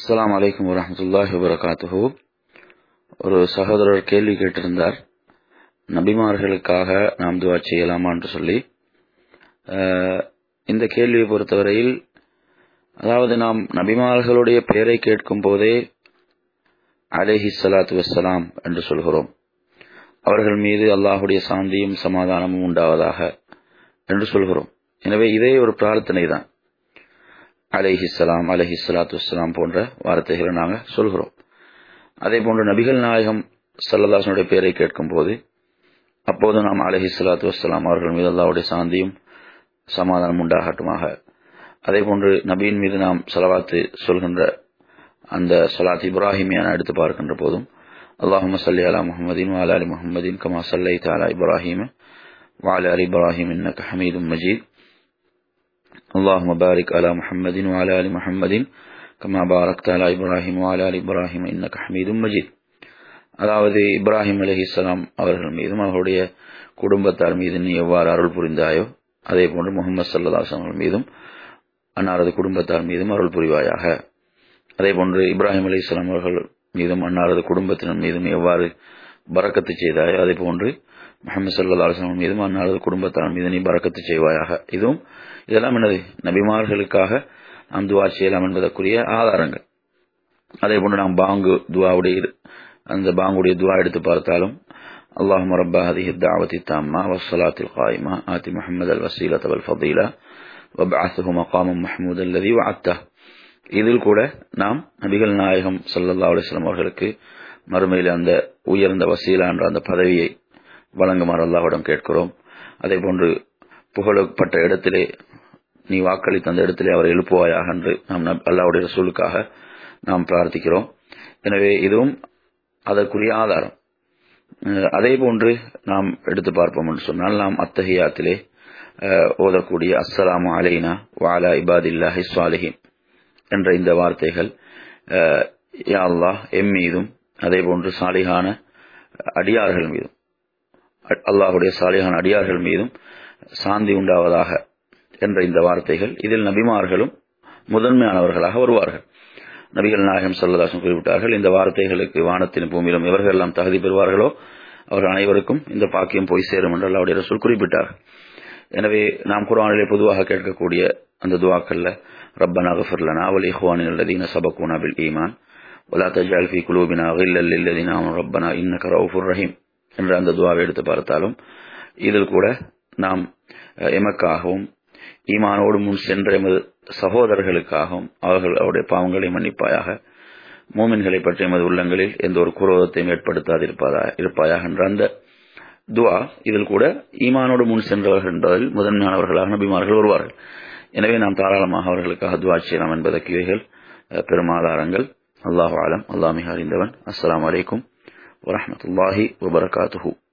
அஸ்ஸலாமு அலைக்கும் வரஹமத்துல்லாஹி வபரகாத்துஹு ஒரு சகோதரர் கேள்வி கேட்டிருந்தார் நபிமார்களுக்காக நாம் துவா செய்யலாமா என்று சொல்லி அஹ், இந்த கேள்வியை பொறுத்தவரையில் அதாவது நாம் நபிமார்களுடைய பெயரை கேட்கும் போதே அலைஹி ஸலாத்து வஸ்ஸலாம் என்று சொல்கிறோம் அவர்கள் மீது அல்லாஹுடைய சாந்தியும் சமாதானமும் உண்டாவதாக என்று சொல்கிறோம் எனவே இதே ஒரு பிரார்த்தனை தான் அலைஹிஸ்ஸலாம் அலைஹி ஸலாத்து வஸ்ஸலாம் போன்ற வார்த்தைகளை நாங்கள் சொல்கிறோம் அதே போன்று நபிகள் நாயகம் சல்லல்லாஹனுடைய பெயரை கேட்கும் போது அப்போது நாம் அலைஹி ஸலாத்து வஸ்ஸலாம் அவர்கள் மீது அல்லாஹ்வுடைய சாந்தியும் சமாதானம் உண்டாகட்டுமாக அதே போன்று நபியின் மீது நாம் சலவாத்து சொல்கின்ற அந்த சலாத் இப்ராஹிமியான எடுத்து பார்க்கின்ற போதும் அல்லாஹும சல்லி அலா முஹம்மதின் வாலா அலி முஹம்மதின் கமா சல்லை தாலா இப்ராஹிம் வாலா அலி இப்ராஹிம் இன்னக ஹமீதும் மஜீத் اللهم بارك على محمد وعلى آل محمد كما باركت على إبراهيم وعلى آل إبراهيم إنك حميد مجيد அதாவது இப்ராஹிம் அலைஹிஸ்ஸலாம் அவர்கள் மீதும் அவர்களுடைய குடும்பத்தார் மீது நீ எவ்வாறு அருள் புரிந்தாயோ அதே போன்று முகமது சல்லாஸ் அவர்கள் மீதும் அன்னாரது குடும்பத்தார் மீதும் அருள் புரிவாயாக அதே போன்று இப்ராஹிம் அலைஹிஸ்ஸலாம் அவர்கள் மீதும் அன்னாரது குடும்பத்தினர் மீதும் எவ்வாறு பறக்கத்து செய்தாயோ அதே போன்று முகமது சல்லா அலுவலம் மீதும் அன்னாரது குடும்பத்தார் மீது நீ பறக்கத்து செய்வாயாக இதுவும் இதெல்லாம் என்னது நபிமார்களுக்காக நாம் துவா செய்யலாம் என்பதற்குரிய ஆதாரங்கள் அதே போன்று நாம் பாங்கு துவாவுடைய இது- அந்த பாங்குடைய துவா எடுத்து பார்த்தாலும் اللهم رب هذه الدعوة التامة والصلاة القائمة آت محمد الوسيلة والفضيلة وابعثه مقاما محمودا الذي وعدته இதில் கூட நாம் நபிகள் நாயகம் ஸல்லல்லாஹு அலைஹி வஸல்லம் அவர்களுக்கு மறுமையில் அந்த உயர்ந்த வசீலா என்ற அந்த பதவியை வழங்குமாறு அல்லாஹ்விடம் கேட்கிறோம் அதே போன்று புகழப்பட்ட இடத்திலே நீ வாக்களித்த அந்த இடத்திலே அவரை எழுப்புவாயாக என்று நாம் நப்- அல்லாஹ்வுடைய ரசூலுக்காக நாம் பிரார்த்திக்கிறோம் எனவே இதுவும் அதற்குரிய ஆதாரம் அஹ் அதே போன்று நாம் எடுத்து பார்ப்போம் என்று சொன்னால் நாம் அத்தஹியாத்திலே அஹ், ஓதக்கூடிய அஸ்ஸலாமு அலைனா வாலா இபாதில்லாஹி ஸாலிஹின் என்ற இந்த வார்த்தைகள் அஹ், யா அல்லாஹ் எம் மீதும் அதே போன்று சாலிகான அடியார்கள் மீதும் அ- அல்லாஹுடைய சாலிகான அடியார்கள் மீதும் சாந்தி உண்டாவதாக என்ற இந்த வார்த்தைகள் இதில் நபிமார்களும் முதன்மையானவர்களாக வருவார்கள் நபிகள் நாயகம் சல்லதாசன் குறிப்பிட்டார்கள் இந்த வார்த்தைகளுக்கு வானத்தின் பூமியிலும் எவர்கள் எல்லாம் தகுதி பெறுவார்களோ அவர்கள் அனைவருக்கும் இந்த பாக்கியம் போய் சேரும் என்று அல்லாவுடைய ரசூல் குறிப்பிட்டார்கள் எனவே நாம் குர்ஆனிலே பொதுவாக கேட்கக்கூடிய அந்த துவாக்கள்ல ரப்பனா غفر لنا ولإخواننا الذين سبقونا بالإيمان ولا تجعل في قلوبنا غلا للذين آمنوا ربنا إنك رؤوف رحيم என்ற அந்த துவாவை எடுத்து பார்த்தாலும் இதில் கூட நாம் அஹ், எமக்காகவும் ஈமானோடு முன் சென்ற எமது சகோதரர்களுக்காகவும் அவர்கள் அவருடைய பாவங்களை மன்னிப்பாயாக மூமின்களை பற்றி எமது உள்ளங்களில் எந்த ஒரு குரோதத்தையும் ஏற்படுத்தாதிருப்பதா இருப்பாயாக என்ற அந்த துவா இதில் கூட ஈமானோடு முன் சென்றவர்கள் என்பதில் முதன்மையானவர்களாக நபிமார்கள் வருவார்கள் எனவே நாம் தாராளமாக அவர்களுக்காக துவா செய்யலாம் என்பதற்கு இவைகள் அஹ், பெரும் ஆதாரங்கள் அல்லாஹ் ஆலம் அல்லாஹ் மிக அறிந்தவன் அஸ்ஸலாமு அலைக்கும் வரஹ்மத்துல்லாஹி வபரகாத்துஹு